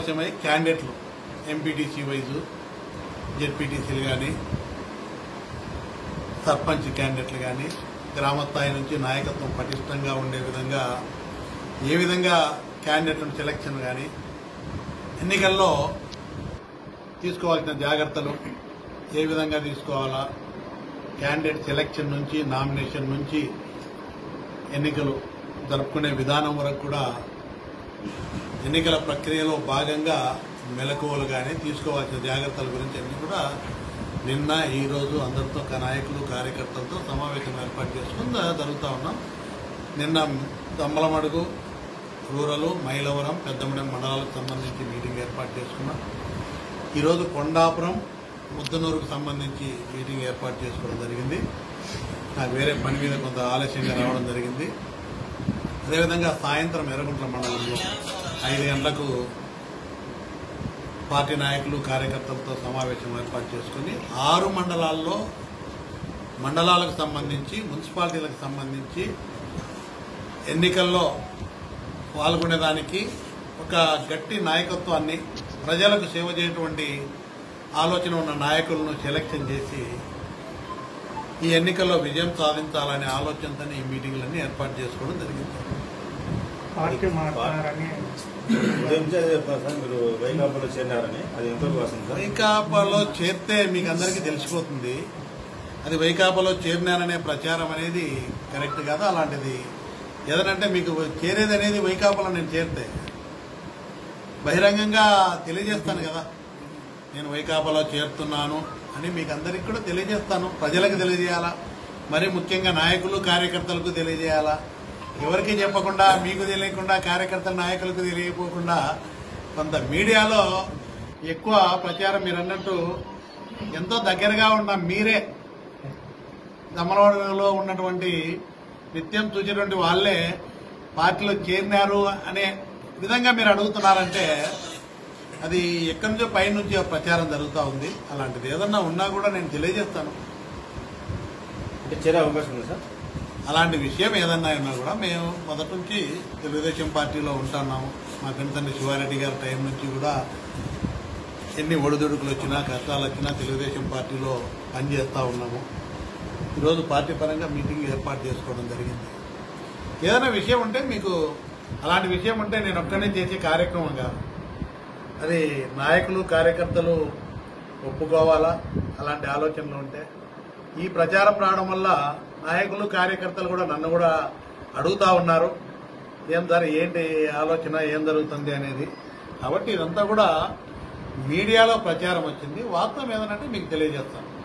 సమావేశమై క్యాండిడేట్లు MPTC wise జెడ్పీటీసీలు కానీ సర్పంచ్ క్యాండిడేట్లు కానీ గ్రామ స్థాయి నుంచి నాయకత్వం పటిష్టంగా ఉండే విధంగా ఏ విధంగా క్యాండిడేట్లను సెలక్షన్ కానీ ఎన్నికల్లో తీసుకోవాల్సిన జాగ్రత్తలు ఏ విధంగా తీసుకోవాలా క్యాండిడేట్ సెలక్షన్ నుంచి నామినేషన్ నుంచి ఎన్నికలు జరుపుకునే విధానం వరకు కూడా ఎన్నికల ప్రక్రియలో భాగంగా మెలకువలు కానీ తీసుకోవాల్సిన జాగ్రత్తల గురించి అన్ని కూడా నిన్న ఈ రోజు అందరితో క- నాయకులు కార్యకర్తలతో సమావేశం ఏర్పాటు చేసుకుని జ- జరుగుతూ ఉన్నాం నిన్న తమ్మలమడుగు రూరల్ మైలవరం పెద్దమడం మండలాలకు సంబంధించి మీటింగ్ ఏర్పాటు చేసుకున్నాం ఈరోజు కొండాపురం ముద్దనూరుకు సంబంధించి మీటింగ్ ఏర్పాటు చేసుకోవడం జరిగింది నాకు వేరే పని మీద కొంత ఆలస్యంగా రావడం జరిగింది అదేవిధంగా సాయంత్రం ఎర్రగుంట్ల మండలంలో ఐదు గంటలకు పార్టీ నాయకులు కార్యకర్తలతో సమావేశం ఏర్పాటు చేసుకుని ఆరు మండలాల్లో మండలాలకు సంబంధించి మున్సిపాలిటీలకు సంబంధించి ఎన్నికల్లో పాల్గొనేదానికి ఒక గట్టి నాయకత్వాన్ని ప్రజలకు సేవ చేయటువంటి ఆలోచన ఉన్న నాయకులను సెలక్షన్ చేసి ఈ ఎన్నికల్లో విజయం సాధించాలనే ఆలోచనతోనే ఈ మీటింగ్లన్నీ ఏర్పాటు చేసుకోవడం జరిగింది పార్టీ మాట్లాడారని ఉదయం నుంచి అదే చెప్పారు సార్ మీరు వైకాపాలో చేరినారని అది ఎంతవరకు వస్తుంది సార్ వైకాపాలో చేరితే మీకు అందరికీ తెలిసిపోతుంది అది వైకాపాలో చేరినాననే ప్రచారం అనేది కరెక్ట్ కాదు అలాంటిది ఏదనంటే మీకు చేరేది అనేది వైకాపాలో నేను చేరితే బహిరంగంగా తెలియజేస్తాను కదా నేను వైకాపాలో చేరుతున్నాను అని మీకు అందరికి కూడా తెలియజేస్తాను ప్రజలకు తెలియజేయాలా మరి ముఖ్యంగా నాయకులు కార్యకర్తలకు తెలియజేయాలా ఎవరికి చెప్పకుండా మీకు తెలియకుండా కార్యకర్తల నాయకులకు తెలియకపోకుండా కొంత మీడియాలో ఎక్కువ ప్రచారం మీరు అన్నట్టు ఎంతో దగ్గరగా ఉన్న మీరే దమలవాడలో ఉన్నటువంటి నిత్యం చూసేటువంటి వాళ్ళే పార్టీలో చేరినారు అనే విధంగా మీరు అడుగుతున్నారంటే అది ఎక్కడి నుంచో పై నుంచి ఆ ప్రచారం జరుగుతూ ఉంది అలాంటిది ఏదన్నా ఉన్నా కూడా నేను తెలియజేస్తాను అంటే చేరే అవకాశం ఉంది సార్ అలాంటి విషయం ఏదన్నా ఉన్నా కూడా మేము మొదటి నుంచి తెలుగుదేశం పార్టీలో ఉంటున్నాము మా తండ్రి శివారెడ్డి గారి టైం నుంచి కూడా ఎన్ని ఒడిదుడుకులు వచ్చినా కష్టాలు వచ్చినా తెలుగుదేశం పార్టీలో పనిచేస్తూ ఉన్నాము ఈరోజు పార్టీ పరంగా మీటింగ్ ఏర్పాటు చేసుకోవడం జరిగింది ఏదైనా విషయం ఉంటే మీకు అలాంటి విషయం ఉంటే నేను ఒక్కనే చేసే కార్యక్రమం కాదు అది నాయకులు కార్యకర్తలు ఒప్పుకోవాలా అలాంటి ఆలోచనలు ఉంటే ఈ ప్రచారం రావడం వల్ల నాయకులు కార్యకర్తలు కూడా నన్ను కూడా అడుగుతా ఉన్నారు ఏం సార్ ఏంటి ఆలోచన ఏం జరుగుతుంది అనేది కాబట్టి ఇదంతా కూడా మీడియాలో ప్రచారం వచ్చింది వాస్తవం ఏదనంటే మీకు తెలియజేస్తాను